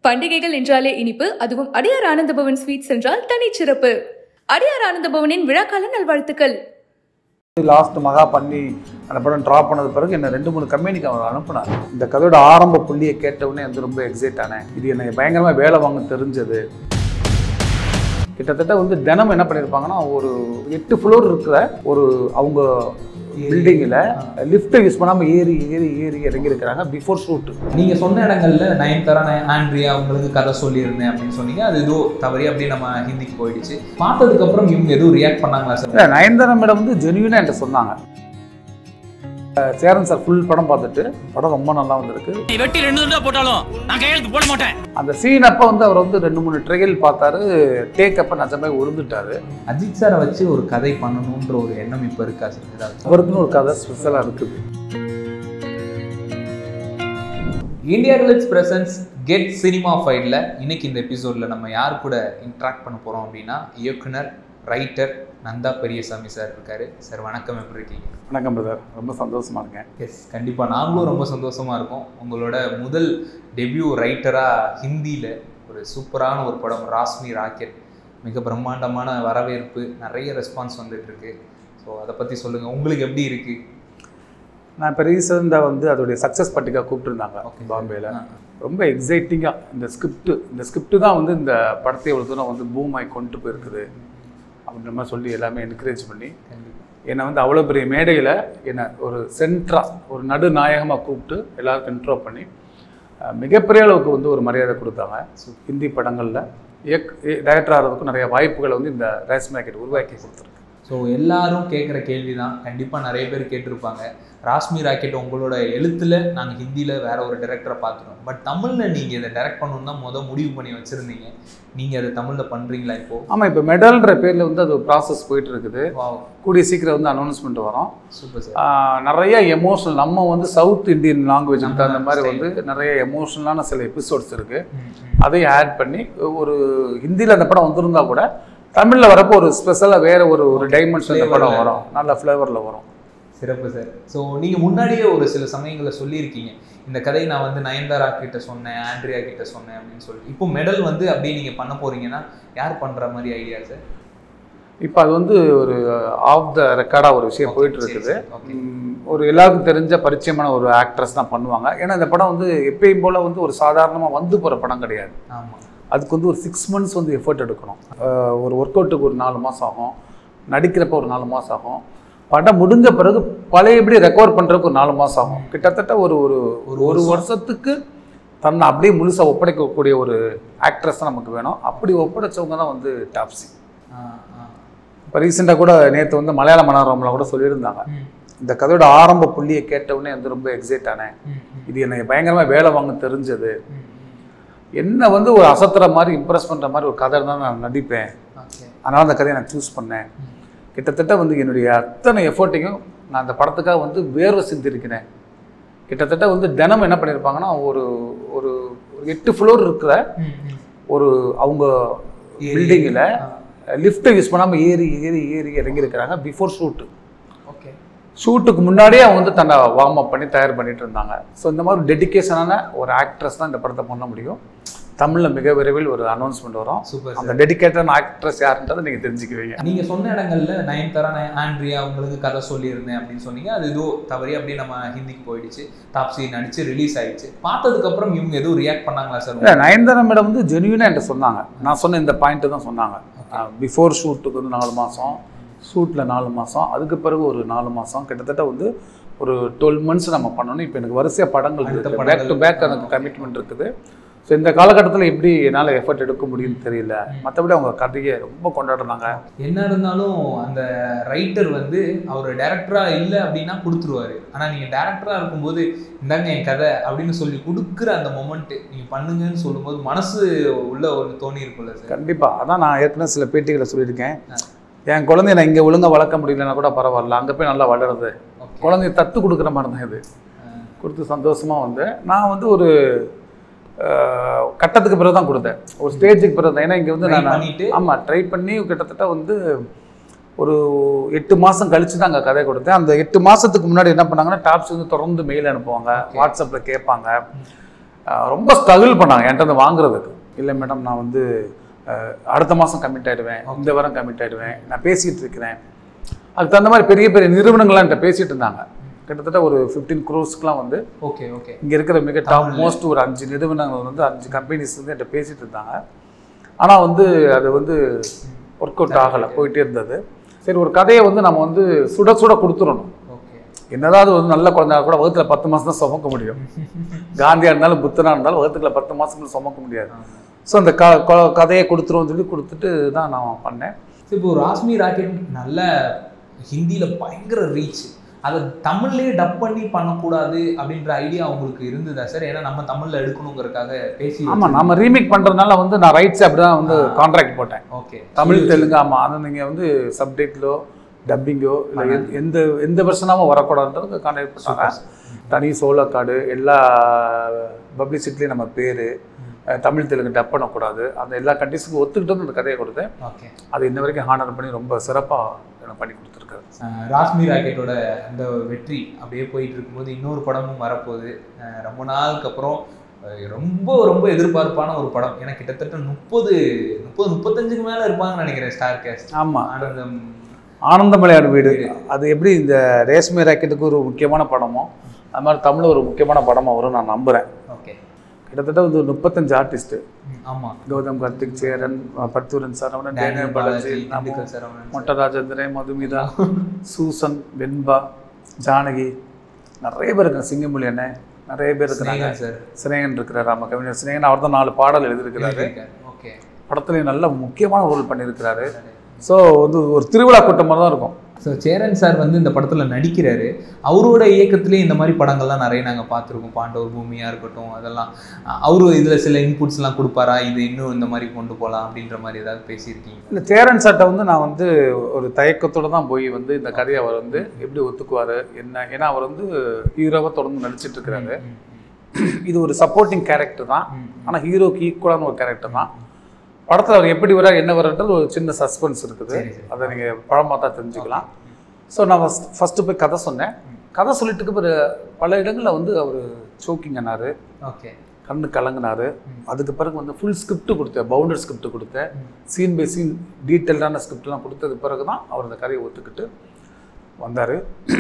பண்டிகைகள் என்றாலே இனிப்பு அதுவும் அடியார் ஆனந்தபவன் ஸ்வீட்ஸ் என்றால் தனிச்சிறப்பு அடியார் ஆனந்தபவனின் விழாக்கால நல்வாழ்த்துக்கள் லாஸ்ட் மகா பண்ணி அந்த படம் ட்ராப் பண்ணது பிறகு என்ன ரெண்டு மூணு கம்பெனிக்கு அவர் அனுப்புனார் இந்த கதையோட ஆரம்ப புள்ளியை கேட்டவுடனே வந்து ரொம்ப எக்ஸைட் ஆனேன் இது என்னை பயங்கரமாக வேலை வாங்க தெரிஞ்சது கிட்டத்தட்ட வந்து தினம் என்ன பண்ணியிருப்பாங்கன்னா ஒரு எட்டு ஃப்ளோர் இருக்கிற ஒரு அவங்க பில்டிங்கில் லிஃப்ட்டை யூஸ் பண்ணாமல் ஏறி ஏறி ஏறி இறங்கியிருக்கிறாங்க பிஃபோர் ஷூட்டு நீங்க சொன்ன இடங்கள்ல நயன்தாரா நய- ஆண்ட்ரியா உங்களுக்கு கதை சொல்லியிருந்தேன் அப்படின்னு சொன்னீங்க அது ஏதோ தவறி அப்படியே நம்ம ஹிந்திக்கு போயிடுச்சு பார்த்ததுக்கு அப்புறம் இவங்க எதுவும் ரியாக்ட் பண்ணாங்களா சார் இல்லை நயன்தாரா மேடம் வந்து ஜென்யூனாக என்கிட்ட சொன்னாங்க அஹ் சேரன் சார் ஃபுல் படம் பார்த்துட்டு படம் ரொம்ப நல்லா வந்திருக்கு நீ வெட்டி ரெண்டு துண்டா போட்டாலும் நான் கையெழுத்து போட மாட்டேன் அந்த சீன் அப்போ வந்து அவர் வந்து ரெண்டு மூணு ட்ரையல் பார்த்தாரு டேக் அப்போ நிஜமே விழுந்துட்டாரு அஜித் சாரை வச்சு ஒரு கதை பண்ணணுன்ற ஒரு எண்ணம் இப்ப இருக்கா சார் ஏதாவது அவருக்குன்னு ஒரு கதை ஸ்பெஷலாக இருக்குது இந்தியா ரிலட்ஸ் பிரசன்ஸ் கெட் சினிமா ஃபைட்ல இன்னைக்கு இந்த எபிசோட்ல நம்ம யார் கூட இன்ட்ராக்ட் பண்ண போறோம் அப்படின்னா இயக்குனர் ரைட்டர் நந்தா பெரியசாமி சார் இருக்காரு சார் வணக்கம் எப்படி இருக்கீங்க வணக்கம் பிரதர் ரொம்ப சந்தோஷமா இருக்கேன் எஸ் கண்டிப்பாக நாங்களும் ரொம்ப சந்தோஷமாக இருக்கோம் உங்களோட முதல் டெபியூ ரைட்டராக ஹிந்தியில் ஒரு சூப்பரான ஒரு படம் ராஸ்மி ராக்கெட் மிக பிரம்மாண்டமான வரவேற்பு நிறைய ரெஸ்பான்ஸ் வந்துட்டு இருக்கு ஸோ அதை பற்றி சொல்லுங்கள் உங்களுக்கு எப்படி இருக்கு நான் இப்போ ரீசெண்டாக வந்து அதோடைய சக்ஸஸ் பட்டிக்கா கூப்பிட்டுருந்தாங்க Okay. பாம்பேயில் ஆ. ரொம்ப எக்ஸைட்டிங்காக இந்த ஸ்கிரிப்ட் இந்த ஸ்கிரிப்ட் தான் வந்து இந்த படத்தை இவ்வளோ தூரம் வந்து பூம் ஆகி கொண்டு போயிருக்குது அப்படின்ற மாதிரி சொல்லி எல்லாமே என்கரேஜ் பண்ணி கண்டிப்பாக என்னை வந்து அவ்வளோ பெரிய மேடையில் என்னை ஒரு சென்ட்ரா ஒரு நடுநாயகமாக கூப்பிட்டு எல்லாருக்கும் இன்ட்ரோ பண்ணி அஹ், மிகப்பெரிய அளவுக்கு வந்து ஒரு மரியாதை கொடுத்தாங்க ஹிந்தி படங்களில் இயக் டைரக்டர் ஆகிறதுக்கும் நிறைய வாய்ப்புகளை வந்து இந்த ரேஸ் மார்க்கெட் உருவாக்கி கொடுத்துருக்கு ஸோ எல்லாரும் கேட்குற கேள்வி தான் கண்டிப்பாக நிறைய பேர் கேட்டிருப்பாங்க ராஸ்மி ராக்கெட் உங்களோட எழுத்தில் நாங்கள் ஹிந்தியில் வேற ஒரு டைரக்டரை பார்த்துட்டோம் பட் தமிழில் நீங்கள் இதை டைரக்ட் பண்ணணும்னு தான் முத முடிவு பண்ணி வச்சுருந்தீங்க நீங்கள் அதை தமிழில் பண்ணுறீங்களா இப்போது ஆமாம் இப்போ மெடல்ன்ற பேரில் வந்து அது ப்ராசஸ் போயிட்டு இருக்குது வாவ் கூடிய சீக்கிரம் வந்து அனௌன்ஸ்மெண்ட் வரும் சூப்பர் சார் ஆஹ் நிறைய எமோஷனல் நம்ம வந்து சவுத் இந்தியன் லாங்குவேஜுக்கு நம்ம தகுந்த மாதிரி style. வந்து நிறைய எமோஷனலான சில எபிசோட்ஸ் இருக்குது ம் ம் அதையும் ஆட் பண்ணி ஒரு ஹிந்தியில் அந்த படம் வந்திருந்தா கூட தமிழில் வரப்போ ஒரு ஸ்பெஷலாக வேற ஒரு ஒரு டைமென்ஷன் இந்த படம் Flavorல. வரும் நல்ல ஃப்ளேவரில் வரும் சிறப்பு சார் ஸோ நீங்கள் முன்னாடியே ஒரு சில சமயங்களில் சொல்லியிருக்கீங்க இந்த கதையை நான் வந்து நயன்தாரா கிட்ட சொன்னேன் ஆண்ட்ரியா கிட்ட சொன்னேன் அப்படின்னு சொல்லி இப்போ மெடல் வந்து அப்படியே நீங்கள் பண்ண போறீங்கன்னா யார் பண்ணுற மாதிரி ஐடியா சார் இப்போ அது வந்து ஒரு ஆஃப் த ரெக்கார்டாக ஒரு விஷயம் போயிட்டு இருக்குது ஓகே ம், ஒரு எல்லாருக்கும் தெரிஞ்ச பரிச்சயமான ஒரு ஆக்ட்ரஸ் தான் பண்ணுவாங்க ஏன்னா இந்த படம் வந்து எப்பயும் போல் வந்து ஒரு சாதாரணமாக வந்து போகிற படம் கிடையாது ஆமாம் அதுக்கு வந்து ஒரு சிக்ஸ் மந்த்ஸ் வந்து எஃபர்ட் எடுக்கணும் அஹ் ஒரு ஒர்க் அவுட்டுக்கு ஒரு நாலு மாதம் ஆகும் நடிக்கிறப்ப ஒரு நாலு மாதம் ஆகும் படம் முடிஞ்ச பிறகு பழையபடி ரெக்கவர் பண்ணுறதுக்கு ஒரு நாலு மாதம் ஆகும் கிட்டத்தட்ட ஒரு ஒரு ஒரு ஒரு வருஷத்துக்கு தன்னை அப்படியே முழுசாக ஒப்படைக்கக்கூடிய ஒரு ஆக்ட்ரஸ் தான் நமக்கு வேணும் அப்படி ஒப்படைச்சவங்க தான் வந்து டாப்ஸி ஆ ஆ இப்போ ரீசெண்டாக கூட நேற்று வந்து மலையாள மனோரமில் கூட சொல்லியிருந்தாங்க ம் இந்த கதையோட ஆரம்ப புள்ளியை கேட்டவுடனே வந்து ரொம்ப எக்ஸைட் ஆனேன் ம் ம் இது என்னை பயங்கரமாக வேலை வாங்க தெரிஞ்சது ம் என்ன வந்து ஒரு அசத்துற மாதிரி இம்ப்ரெஸ் பண்ணுற மாதிரி ஒரு கதை தான் நான் நடிப்பேன் ஓகே அதனால் அந்த கதையை நான் சூஸ் பண்ணேன் கிட்டத்தட்ட வந்து என்னுடைய அத்தனை எஃபர்ட்டையும் நான் அந்த படத்துக்காக வந்து வேர்வை சிந்திருக்கிறேன் கிட்டத்தட்ட வந்து தினம் என்ன பண்ணியிருப்பாங்கன்னா ஒரு ஒரு ஒரு எட்டு ஃப்ளோர் இருக்கிற ம் ம் ஒரு அவங்க பில்டிங்கில் லிஃப்ட்டை யூஸ் பண்ணாமல் ஏறி ஏறி ஏறி இறங்கியிருக்கிறாங்க பிஃபோர் ஷூட்டு ஓகே ஷூட்டுக்கு முன்னாடியே அவங்க வந்து தன்னை வார்ம் அப் பண்ணி தயார் பண்ணிட்டு இருந்தாங்க ஸோ இந்த மாதிரி டெடிகேஷனான ஒரு ஆக்ட்ரஸ் தான் இந்த படத்தை பண்ண முடியும் தமிழில் மிக விரைவில் ஒரு அனௌன்ஸ்மெண்ட் வரும் சூப்பர் அந்த டெடிகேட்டான ஆக்ட்ரஸ் யாருன்றதை நீங்கள் தெரிஞ்சுக்குவீங்க நீங்க சொன்ன இடங்கள்ல நயன்தாரா நய- ஆண்ட்ரியா உங்களுக்கு கதை சொல்லியிருந்தேன் அப்படின்னு சொன்னீங்க அது ஏதோ தவறி அப்படியே நம்ம ஹிந்திக்கு போயிடுச்சு டாப்ஸி நடிச்சு ரிலீஸ் ஆயிடுச்சு பார்த்ததுக்கு அப்புறம் இவங்க எதுவும் ரியாக்ட் பண்ணாங்களா சார் இல்லை நயன்தாரா மேடம் வந்து ஜென்யூனாக என்கிட்ட சொன்னாங்க நான் சொன்ன இந்த பாயிண்ட்டு தான் சொன்னாங்க பிஃபோர் ஷூட்டுக்கு வந்து நாலு மாதம் ஷூட்டில் நாலு மாதம் அதுக்கு பிறகு ஒரு நாலு மாதம் கிட்டத்தட்ட வந்து ஒரு டுவெல் மந்த்ஸ் நம்ம பண்ணணும் இப்போ எனக்கு வரிசையாக படங்கள் அடுத்த இருக்குது பேக் டு படங்கள். பேக் எனக்கு Okay. கமிட்மெண்ட் இருக்குது ஸோ இந்த காலகட்டத்தில் எப்படி என்னால் எஃபர்ட் எடுக்க முடியும்னு தெரியல மற்றபடி அவங்க கதையை ரொம்ப கொண்டாடுறாங்க என்ன இருந்தாலும் அந்த ரைட்டர் வந்து அவர் டைரக்டரா இல்லை அப்படின்னா கொடுத்துருவாரு ஆனா நீங்க டைரக்டரா இருக்கும்போது இந்தாங்க என் கதை அப்படின்னு சொல்லி கொடுக்குற அந்த மொமெண்ட் நீங்க பண்ணுங்கன்னு சொல்லும்போது மனசு உள்ள ஒரு தோணி இருக்கும்ல சார் கண்டிப்பாக அதான் நான் ஏற்கனவே சில பேட்டிகளை சொல்லியிருக்கேன் என் குழந்தைய நான் இங்கே ஒழுங்கா வளர்க்க முடியலன்னா கூட பரவாயில்ல அங்கே போய் நல்லா வளருது ஓகே குழந்தைய தத்து கொடுக்குற மாதிரி தான் இது கொடுத்து சந்தோஷமாக வந்து நான் வந்து ஒரு அஹ், கட்டத்துக்கு பிறகு தான் கொடுத்தேன் ஒரு ஸ்டேஜுக்கு பிறகு தான் ஏன்னா இங்கே வந்து Try நான் பண்ணிட்டு ஆமாம் ட்ரை பண்ணி கிட்டத்தட்ட வந்து ஒரு எட்டு மாதம் கழிச்சு தான் அங்கே கதை கொடுத்தேன் அந்த எட்டு மாதத்துக்கு முன்னாடி என்ன பண்ணாங்கன்னா டாப்ஸ் வந்து தொடர்ந்து மெயில் அனுப்புவாங்க Okay. வாட்ஸ்அப்பில் கேட்பாங்க அஹ், ரொம்ப ஸ்ட்ரகிள் பண்ணாங்க என்கிட்ட வந்து வாங்குறதுக்கு இல்லை மேடம் நான் வந்து அஹ், அடுத்த மாதம் கமிட் ஆகிடுவேன் இந்த வாரம் கமிட் ஆகிடுவேன் நான் பேசிகிட்டு இருக்கிறேன் அதுக்கு தகுந்த மாதிரி பெரிய பெரிய நிறுவனங்கள்லாம் என்கிட்ட பேசிகிட்டு இருந்தாங்க கிட்டத்தட்ட ஒரு ஃபிஃப்டீன் க்ரோஸ்க்குலாம் வந்து ஓகே ஓகே இங்கே இருக்கிற மிக டாப் மோஸ்ட் ஒரு அஞ்சு நிறுவனங்கள் வந்து அஞ்சு கம்பெனிஸ் வந்து என்கிட்ட பேசிட்டு இருந்தாங்க ஆனால் வந்து அது வந்து ஒர்க் அவுட் ஆகலை போயிட்டே இருந்தது சரி ஒரு கதையை வந்து நம்ம வந்து சுட சுட கொடுத்துடணும் ஓகே என்னதான் அது வந்து நல்ல குழந்தையா கூட வகுத்துல பத்து மாதம் தான் சுமக்க முடியும் காந்தியா இருந்தாலும் புத்தனா இருந்தாலும் வகுத்துல பத்து மாதத்துக்கு சுமக்க முடியாது ஸோ அந்த க கொ- கதையை கொடுத்துருவோம்னு சொல்லி கொடுத்துட்டு தான் நான் பண்ணேன் சரி, இப்போ ராஸ்மி ராக்கெட் நல்ல ஹிந்தியில பயங்கர ரீச் அதை தமிழ்லயே டப் பண்ணி பண்ணக்கூடாது அப்படின்ற ஐடியா உங்களுக்கு இருந்ததா சார் ஏன்னா நம்ம தமிழ்ல எடுக்கணுங்கிறதுக்காக பேசி ஆமா நாம ரீமேக் பண்றதுனால வந்து நான் ரைட்ஸ் அப்படி தான் வந்து கான்ட்ராக்ட் போட்டேன் ஓகே தமிழ் தெலுங்கு ஆமா அது நீங்க வந்து சப்டைட்டிலோ டப்பிங்கோ இல்லை எந்த- எந்த எந்த வருஷனாவும் வரக்கூடாதுன்றது கான்ட்ராக்ட் பண்ணாங்க தனி சோலோ கார்டு எல்லா பப்ளிசிட்டிலையும் நம்ம பேர் தமிழ் தெலுங்கு டப் பண்ணக்கூடாது அந்த எல்லா கண்டிஷனுக்கும் ஒத்துக்கிட்டு வந்து அந்த கதையை கொடுத்தேன் ஓகே அது இன்ன வரைக்கும் ஹானர் பண்ணி ரொம்ப சிறப்பாக எனக்கு பண்ணி கொடுத்துருக்காரு அஹ் ராஸ்மி ராக்கெட்டோட அந்த வெற்றி அப்படியே போயிட்டு இருக்கும்போது இன்னொரு படமும் வரப்போகுது அஹ் ரொம்ப நாளுக்கு அப்புறம் அஹ் ரொம்ப ரொம்ப எதிர்பார்ப்பான ஒரு படம் ஏன்னா கிட்டத்தட்ட முப்பது முப்பது முப்பத்தஞ்சுக்கு மேல இருப்பாங்கன்னு நினைக்கிறேன் ஸ்டார் கேஸ்ட் ஆமாம் ஆனந்தம் ஆனந்தமலையார் வீடு அது எப்படி இந்த ரேஷ்மி ராக்கெட்டுக்கு ஒரு முக்கியமான படமோ அது மாதிரி தமிழ் ஒரு முக்கியமான படமாக வரும் நான் நம்புகிறேன் ஓகே கிட்டத்தட்ட வந்து ஒரு முப்பத்தஞ்சு ஆர்டிஸ்ட்டு ஆமா கௌதம் கார்த்திக் சேரன் பர்த்தூரன் Saravanan Daniel Daniel Balaji Balaji Namo Dindigul Saravanan Motta Rajendran Madhumitha Susan Venba Janaki நிறைய பேர் இருக்காங்க சிங்கமொழி அண்ணன் நிறைய பேர் இருக்கிறாங்க சினேகன் சார் சினேகன் இருக்கிறார் ஆமாம் கவிஞர் சினேகன் அவர் தான் நாலு பாடல் எழுதியிருக்கிறாரு ஓகே படத்துலேயும் நல்ல முக்கியமான ரோல் பண்ணியிருக்கிறாரு ஸோ வந்து ஒரு திருவிழா கூட்டமாக தான் இருக்கும் ஸோ சேரன் சார் வந்து இந்த படத்தில் நடிக்கிறாரு அவரோட இயக்கத்திலே இந்த மாதிரி படங்கள்லாம் நிறைய நாங்கள் பார்த்துருக்கோம் பாண்டவர் பூமியாக இருக்கட்டும் அதெல்லாம் அஹ் அவரு இதில் சில இன்புட்ஸ்லாம் கொடுப்பாரா இது இன்னும் இந்த மாதிரி கொண்டு போகலாம் அப்படின்ற மாதிரி ஏதாவது பேசியிருக்கீங்க இல்லை சேரன் சார்ட்ட வந்து நான் வந்து ஒரு தயக்கத்தோட தான் போய் வந்து இந்த கதையை அவர் வந்து எப்படி ஒத்துக்குவார் என்ன ஏன்னா அவர் வந்து ஹீரோவாக தொடர்ந்து நடிச்சிட்டு இருக்கிறாரு இது ஒரு சப்போர்ட்டிங் கேரக்டர் தான் ஆனால் ஹீரோக்கு ஈக்குவலான ஒரு கேரக்டர் தான் படத்தில் அவர் எப்படி வர்றார் என்ன வர்றாரு ஒரு சின்ன சஸ்பென்ஸ் இருக்குது சரி, சரி. அதை நீங்கள் பழமாக தான் தெரிஞ்சுக்கலாம் ஸோ நான் ஃபஸ்ட்டு போய் கதை சொன்னேன் கதை சொல்லிட்டு பிறகு பல இடங்களில் வந்து அவர் சோக்கிங் ஆனார் ஓகே கண்ணு கலங்கினாரு அதுக்கு பிறகு வந்து ஃபுல் ஸ்கிரிப்ட் கொடுத்தேன் பவுண்டர் ஸ்கிரிப்ட் கொடுத்தேன் சீன் பை சீன் டீட்டெயில்டான ஸ்கிரிப்ட்லாம் கொடுத்தது பிறகு தான் அவர் அந்த கதையை ஒத்துக்கிட்டு வந்தார்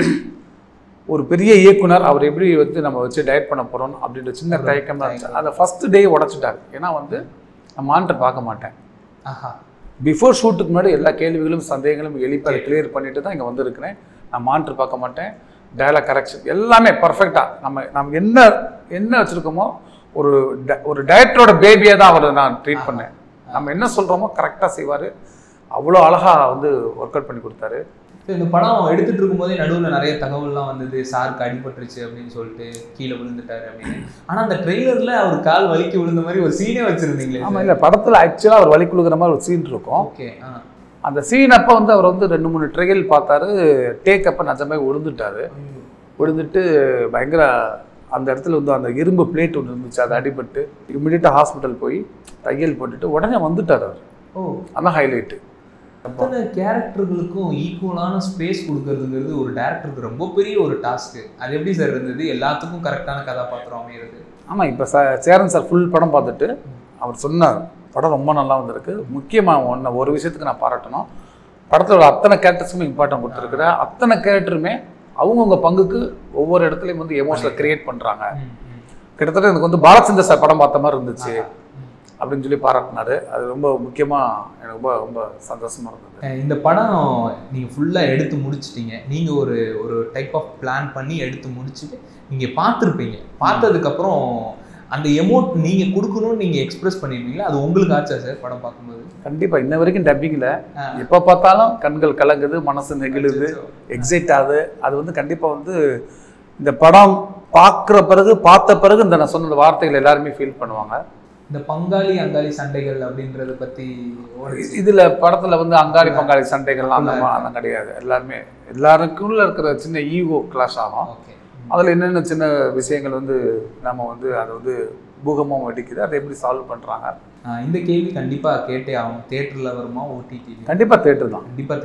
ஒரு பெரிய இயக்குனர் அவர் எப்படி வந்து நம்ம வச்சு டயட் பண்ண போகிறோம் அப்படின்ற சின்ன தயக்கம் தான் இருந்துச்சு அதை ஃபஸ்ட்டு டே உடச்சிட்டாரு ஏன்னா வந்து நான் மானிட்டர் பார்க்க மாட்டேன் ஆஹா பிஃபோர் ஷூட்டுக்கு முன்னாடி எல்லா கேள்விகளும் சந்தேகங்களும் எழுப்பி அதை கிளியர் பண்ணிட்டு தான் இங்கே வந்திருக்கிறேன் நான் மானிட்டர் பார்க்க மாட்டேன் டயலாக் கரெக்ஷன் எல்லாமே பர்ஃபெக்டாக நம்ம நம்ம என்ன என்ன வச்சுருக்கோமோ ஒரு ட- ஒரு டயட்டரோட பேபியாக தான் அவரை நான் ட்ரீட் பண்ணேன் நம்ம என்ன சொல்கிறோமோ கரெக்டாக செய்வார் அவ்வளோ அழகாக வந்து ஒர்க் அவுட் பண்ணி கொடுத்தாரு ஸோ இந்த படம் எடுத்துட்டு இருக்கும்போதே நடுவில் நிறைய தகவல்லாம் வந்தது சாருக்கு அடிபட்டுருச்சு அப்படின்னு சொல்லிட்டு கீழே விழுந்துட்டாரு அப்படின்னு ஆனால் அந்த ட்ரெய்லரில் அவர் கால் வலிக்கி விழுந்த மாதிரி ஒரு சீனே வச்சிருந்தீங்களே ஆமாம் இல்லை படத்தில் ஆக்சுவலாக அவர் வலி கொடுக்குற மாதிரி ஒரு சீன் இருக்கும் ஓகே ஆ அந்த சீன் அப்போ வந்து அவர் வந்து ரெண்டு மூணு ட்ரையல் பார்த்தாரு டேக் அப்போ நிஜமே விழுந்துட்டாரு விழுந்துட்டு பயங்கர அந்த இடத்துல வந்து அந்த இரும்பு பிளேட் ஒன்று இருந்துச்சு அது அடிபட்டு இமிடியட்டாக ஹாஸ்பிட்டல் போய் தையல் போட்டுட்டு உடனே வந்துட்டார் அவர் ஓ அதான் ஹைலைட்டு அத்தனை கேரக்டர்களுக்கும் ஈக்குவலான ஸ்பேஸ் கொடுக்கறதுங்கிறது ஒரு டேரக்டருக்கு ரொம்ப பெரிய ஒரு டாஸ்க்கு அது எப்படி சார் இருந்தது எல்லாத்துக்கும் கரெக்டான கதாபாத்திரம் அமையிறது ஆமாம் இப்போ ச சேரன் சார் ஃபுல் படம் பார்த்துட்டு அவர் சொன்னார் படம் ரொம்ப நல்லா வந்திருக்கு முக்கியமாக ஒன்று ஒரு விஷயத்துக்கு நான் பாராட்டணும் படத்தில் உள்ள அத்தனை கேரக்டர்ஸுமே இம்பார்ட்டன்ட் கொடுத்துருக்குறேன் அத்தனை கேரக்டருமே அவங்கவுங்க பங்குக்கு ஒவ்வொரு இடத்துலையும் வந்து எமோஷனல் கிரியேட் பண்ணுறாங்க கிட்டத்தட்ட எனக்கு வந்து பாலச்சந்தர் சார் படம் பார்த்த மாதிரி இருந்துச்சு அப்படின்னு சொல்லி பாராட்டினாரு அது ரொம்ப முக்கியமாக எனக்கு ரொம்ப ரொம்ப சந்தோஷமா இருந்தது அஹ் இந்த படம் நீங்கள் ஃபுல்லாக எடுத்து முடிச்சிட்டீங்க நீங்கள் ஒரு ஒரு டைப் ஆஃப் பிளான் பண்ணி எடுத்து முடிச்சுட்டு நீங்கள் பார்த்துருப்பீங்க பார்த்ததுக்கப்புறம் அந்த எமௌண்ட் நீங்கள் கொடுக்கணும்னு நீங்கள் எக்ஸ்பிரஸ் பண்ணியிருப்பீங்களா அது உங்களுக்கு ஆச்சா சார் படம் பார்க்கும்போது கண்டிப்பாக இன்ன வரைக்கும் டப்பிங்கில் ஆ. எப்போ பார்த்தாலும் கண்கள் கலங்குது மனசு நெகிழுது எக்ஸைட் ஆகுது அது வந்து கண்டிப்பாக வந்து இந்த படம் பார்க்குற பிறகு பார்த்த பிறகு இந்த நான் சொன்ன வார்த்தைகள் எல்லாருமே ஃபீல் பண்ணுவாங்க இந்த பங்காளி அங்காளி சண்டைகள் அப்படின்றத பற்றி இதுல படத்துல வந்து அங்காளி பங்காளி சண்டைகள்லாம் அந்த மா- அதெல்லாம் கிடையாது எல்லாருமே எல்லாருக்குள்ள இருக்கிற சின்ன ஈகோ கிளாஷ் ஆகும் ஓகே அதுல என்னென்ன சின்ன விஷயங்கள் வந்து நம்ம வந்து அதை வந்து பூகம்பம் வெடிக்குது அதை எப்படி சால்வ் பண்றாங்க இந்த கேள்வி கண்டிப்பாக கேட்டே ஆகும் தேட்டரில் வருமா ஓடிடி கண்டிப்பா தேட்டர் தான் கண்டிப்பாக தேட்டர்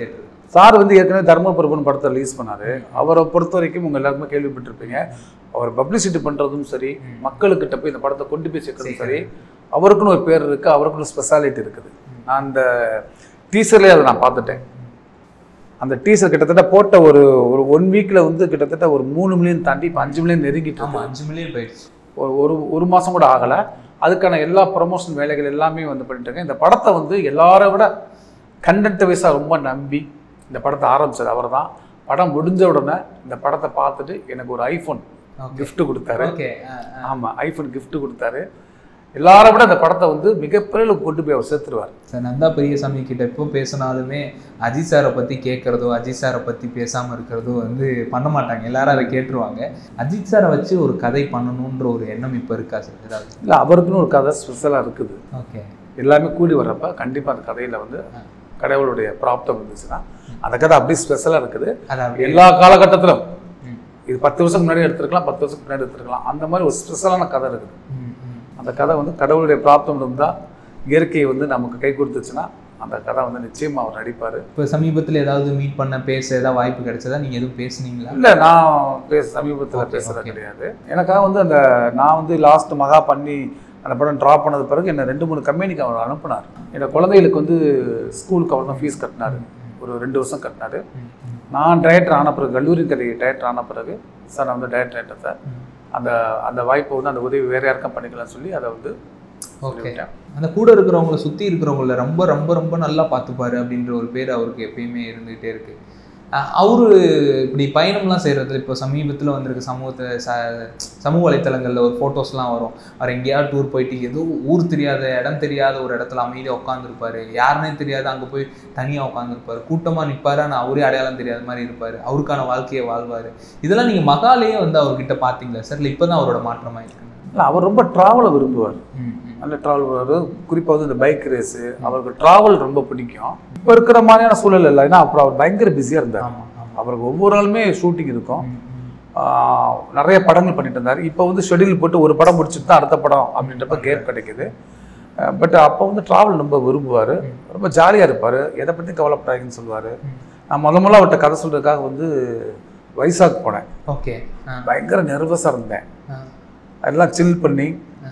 சார் வந்து ஏற்கனவே தர்மபுரபன் படத்தை ரிலீஸ் பண்ணாரு அவரை பொறுத்த வரைக்கும் உங்க எல்லாருக்குமே கேள்விப்பட்டிருப்பீங்க அவர் பப்ளிசிட்டி பண்றதும் சரி மக்களுக்கிட்ட போய் இந்த படத்தை கொண்டு போய் சேர்க்கறதும் சரி அவருக்குன்னு ஒரு பேர் இருக்கு அவருக்குன்னு ஒரு ஸ்பெஷாலிட்டி இருக்குது நான் அந்த டீசர்லேயே அதை நான் பார்த்துட்டேன் அந்த டீசர் கிட்டத்தட்ட போட்ட ஒரு ஒரு ஒன் வீக்ல வந்து கிட்டத்தட்ட ஒரு மூணு மில்லியன் தாண்டி இப்போ அஞ்சு மில்லியன் நெருங்கிட்டு ஆமா இருக்கு. அஞ்சு மில்லியன் போயிடுச்சு ஒரு ஒரு ஒரு மாதம் கூட ஆகலை அதுக்கான எல்லா ப்ரமோஷன் வேலைகள் எல்லாமே வந்து பண்ணிட்டு இருக்கேன் இந்த படத்தை வந்து எல்லாரை விட கண்டென்ட் வைஸாக ரொம்ப நம்பி இந்த படத்தை ஆரம்பிச்சது அவர் தான் படம் முடிஞ்ச உடனே இந்த படத்தை பார்த்துட்டு எனக்கு ஒரு ஐஃபோன் gift கொடுத்தாரு ஓகே ஆமாம் ஐஃபோன் gift கொடுத்தாரு எல்லாரை விட இந்த படத்தை வந்து மிகப்பெரிய அளவுக்கு கொண்டு போய் அவர் சேர்த்துருவார் சார் நந்தா பெரியசாமி கிட்ட எப்போ பேசினாலுமே அஜித் சாரை பத்தி கேட்கறதோ அஜித் சாரை பத்தி பேசாம இருக்கிறதோ வந்து பண்ண மாட்டாங்க எல்லாரும் அதை கேட்டுருவாங்க அஜித் சாரை வச்சு ஒரு கதை பண்ணணுன்ற ஒரு எண்ணம் இப்போ இருக்கா சார் ஏதாவது இல்லை அவருக்குன்னு ஒரு கதை ஸ்பெஷலாக இருக்குது ஓகே எல்லாமே கூடி வர்றப்ப கண்டிப்பாக அந்த கதையில் வந்து கடவுளுடைய பிராப்தம் இருந்துச்சுன்னா அந்த கதை அப்படியே ஸ்பெஷலாக இருக்குது அது அப்படியே எல்லா காலகட்டத்திலும் ம். இது பத்து வருஷம் முன்னாடி எடுத்துருக்கலாம் பத்து வருஷம் முன்னாடி எடுத்துருக்கலாம் அந்த மாதிரி ஒரு ஸ்பெஷலான கதை இருக்குது ம், ம். அந்த கதை வந்து கடவுளுடைய பிராப்தம் இருந்தால் இயற்கை வந்து நமக்கு கை கொடுத்துச்சுன்னா அந்த கதை வந்து நிச்சயமாக அவர் நடிப்பார் இப்போ சமீபத்தில் ஏதாவது மீட் பண்ண பேச ஏதாவது வாய்ப்பு கிடைச்சதா நீங்க எதுவும் பேசுனீங்களா இல்லை நான் பேச சமீபத்தில் Okay, பேசுறது okay. கிடையாது எனக்காக வந்து அந்த நான் வந்து லாஸ்ட் மகா பண்ணி அந்த படம் ட்ராப் பண்ணது பிறகு என்னை ரெண்டு மூணு கம்பெனிக்கு அவர் அனுப்புனார் என்னோட குழந்தைகளுக்கு வந்து ஸ்கூலுக்கு அவர் தான் ஃபீஸ் கட்டினார் ஒரு ரெண்டு வருஷம் கட்டினார் ம், ம். நான் டைரக்டர் ஆன பிறகு கல்லூரி கதை டைரக்டர் ஆன பிறகு சார் நான் வந்து டைரக்டர் சார் அந்த அந்த வாய்ப்பை வந்து அந்த உதவி வேற யாருக்கும் பண்ணிக்கலாம்னு சொல்லி அதை வந்து ஓகே சொல்லிவிட்டேன் அந்த கூட இருக்கிறவங்கள சுத்தி இருக்கிறவங்கள ரொம்ப ரொம்ப ரொம்ப நல்லா பார்த்துப்பாரு அப்படின்ற ஒரு பேர் அவருக்கு எப்பயுமே இருந்துகிட்டே இருக்கு அஹ் அவரு இப்படி பயணம்லாம் செய்கிறது இப்போ சமீபத்தில் வந்திருக்க சமூகத்தை ச சமூக வலைத்தளங்களில் ஒரு ஃபோட்டோஸ்லாம் வரும் அவர் எங்கேயாவது டூர் போயிட்டு ஏதோ ஊர் தெரியாத இடம் தெரியாத ஒரு இடத்துல அமைதியாக உட்காந்துருப்பாரு யாருன்னே தெரியாது அங்கே போய் தனியாக உட்காந்துருப்பாரு கூட்டமாக நிற்பாரு ஆனால் அவரே அடையாளம் தெரியாத மாதிரி இருப்பார் அவருக்கான வாழ்க்கையை வாழ்வார் இதெல்லாம் நீங்கள் மகாலேயே வந்து அவர்கிட்ட பார்த்தீங்களா சார் இல்லை இப்போ தான் அவரோட மாற்றமாக இருக்கு இல்லை அவர் ரொம்ப ட்ராவலை விரும்புவார் ம் ம் நல்ல ட்ராவல் பண்ணுவார் குறிப்பாக வந்து இந்த பைக் ரேஸு அவருக்கு ட்ராவல் ரொம்ப பிடிக்கும் இப்போ இருக்கிற மாதிரியான சூழல் இல்லை ஏன்னா அப்புறம் அவர் பயங்கர பிஸியாக இருந்தார் ஆமாம் ஆமாம் அவருக்கு ஒவ்வொரு நாளுமே ஷூட்டிங் இருக்கும் ம் ம் ஆஹ் நிறைய படங்கள் பண்ணிட்டு இருந்தார் இப்போ வந்து ஷெட்யூல் போட்டு ஒரு படம் முடிச்சுட்டு தான் அடுத்த படம் அப்படின்றப்ப கேப் கிடைக்குது பட் அப்போ வந்து ட்ராவல் ரொம்ப விரும்புவார் ரொம்ப ஜாலியாக இருப்பார் எதை பற்றி கவலைப்படாதீங்கன்னு சொல்லுவார் நான் முத முதல்ல அவர்கிட்ட கதை சொல்றதுக்காக வந்து வைசாக் போனேன் ஓகே ஆ பயங்கர நர்வஸாக இருந்தேன் ஆ எல்லாம் சில் பண்ணி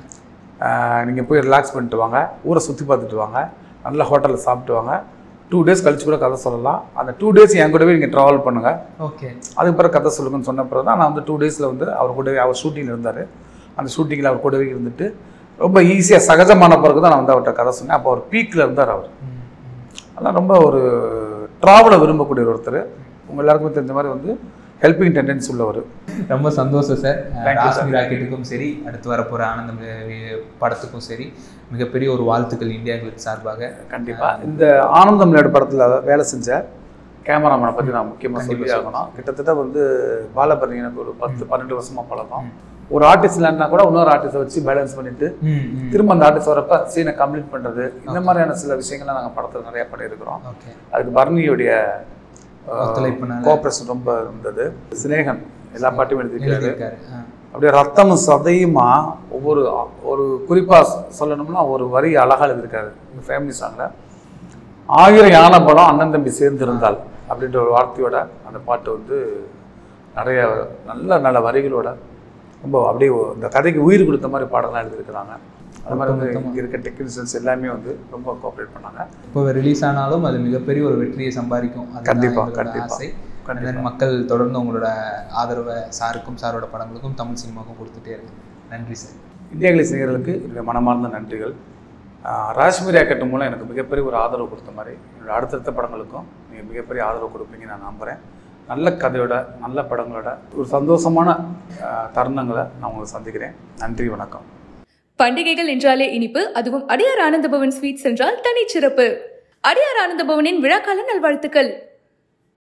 நீங்கள் போய் ரிலாக்ஸ் பண்ணிட்டு வாங்க ஊரை சுற்றி பார்த்துட்டு வாங்க நல்ல ஹோட்டலில் சாப்பிட்டு வாங்க டூ டேஸ் கழிச்சு கூட கதை சொல்லலாம் அந்த டூ டேஸ் என் கூடவே நீங்கள் ட்ராவல் பண்ணுங்கள் ஓகே அதுக்கு பிறகு கதை சொல்லுங்கன்னு சொன்ன பிறகு தான் நான் வந்து டூ டேஸில் வந்து அவர் கூடவே அவர் ஷூட்டிங்கில் இருந்தார் அந்த ஷூட்டிங்கில் அவர் கூடவே இருந்துட்டு ரொம்ப ஈஸியாக சகஜமான பிறகு தான் நான் வந்து அவர்கிட்ட கதை சொன்னேன் அப்போ அவர் பீக்கில் இருந்தார் அவர் அதெல்லாம் ரொம்ப ஒரு ட்ராவலை விரும்பக்கூடிய ஒருத்தர் உங்கள் எல்லாருக்குமே தெரிஞ்ச மாதிரி வந்து ஹெல்பிங் டெண்டன்சி உள்ளவர் ரொம்ப சந்தோஷம் சார் Thank you, ராஷ்மி ராக்கெட்டுக்கும் சரி அடுத்து வரப்போகிற ஆனந்தம் வி- படத்துக்கும் சரி மிகப்பெரிய ஒரு வாழ்த்துக்கள் இந்தியாக்களுக்கு சார்பாக கண்டிப்பாக இந்த ஆனந்தம் விளையாடு படத்தில் வேலை செஞ்ச கேமராமேனை பற்றி நான் முக்கியமாக கண்டிப்பா சொல்லி ஆகணும் கிட்டத்தட்ட வந்து பாலபரணி எனக்கு ஒரு பத்து பன்னெண்டு வருஷமாக பழக்கம் ஒரு ஆர்டிஸ்ட் இல்லைன்னா கூட இன்னொரு ஆர்டிஸ்ட்டை வச்சு பேலன்ஸ் பண்ணிட்டு ம் ம் திரும்ப அந்த ஆர்டிஸ்ட் வரப்ப சீனை கம்ப்ளீட் பண்ணுறது இந்த மாதிரியான சில விஷயங்கள்லாம் நாங்கள் படத்தில் நிறைய பண்ணியிருக்கிறோம் ஓகே அதுக்கு பரணியுடைய ஒத்துழைப்புனால. கோஆப்ரேஷன் ரொம்ப இருந்தது சிநேகன் எல்லா பாட்டையும் எழுதியிருக்காரு எழுதியிருக்காரு ஆ. அப்படியே ரத்தமும் சதையுமா ஒவ்வொரு ஒரு குறிப்பாக சொல்லணும்னா ஒரு வரி அழகாக எழுதியிருக்காரு இந்த ஃபேமிலி சாங்கில் ஆயிரம் யானை பலம் அண்ணன் தம்பி சேர்ந்திருந்தால் அப்படின்ற ஒரு வார்த்தையோட அந்த பாட்டு வந்து நிறைய நல்ல நல்ல வரிகளோட ரொம்ப அப்படியே ஒ- இந்த கதைக்கு உயிர் கொடுத்த மாதிரி பாடலாம் எழுதியிருக்கிறாங்க அது மாதிரி வந்து இங்கே இருக்க டெக்னீஷியன்ஸ் எல்லாமே வந்து ரொம்ப கோஆப்ரேட் பண்ணாங்க இப்போ ரிலீஸ் ஆனாலும் அது மிகப்பெரிய ஒரு வெற்றியை சம்பாதிக்கும் அதுதான் கண்டிப்பா, எங்களோட கண்டிப்பா. ஆசை கண்டிப்பா. And then மக்கள் தொடர்ந்து உங்களோட ஆதரவை சாருக்கும் சாரோட படங்களுக்கும் தமிழ் சினிமாவுக்கும் கொடுத்துட்டே இருக்கு நன்றி சார் இந்தியா கிளி சிங்கர்களுக்கு என்னுடைய மனமார்ந்த நன்றிகள் ஆஹ் ராஷ்மீர் ஆக்கட்டு மூலம் எனக்கு மிகப்பெரிய ஒரு ஆதரவு கொடுத்த மாதிரி என்னோட அடுத்தடுத்த படங்களுக்கும் நீங்கள் மிகப்பெரிய ஆதரவு கொடுப்பீங்க நான் நம்புகிறேன் நல்ல கதையோட நல்ல படங்களோட ஒரு சந்தோஷமான ஆஹ் தருணங்களை நான் உங்களை சந்திக்கிறேன் நன்றி வணக்கம் பண்டிகைகள் என்றாலே இனிப்பு அதுவும் அடியார் ஆனந்த பவன் ஸ்வீட்ஸ் என்றால் தனிச்சிறப்பு அடியார் ஆனந்த பவனின் விழாக்கால நல்வாழ்த்துக்கள்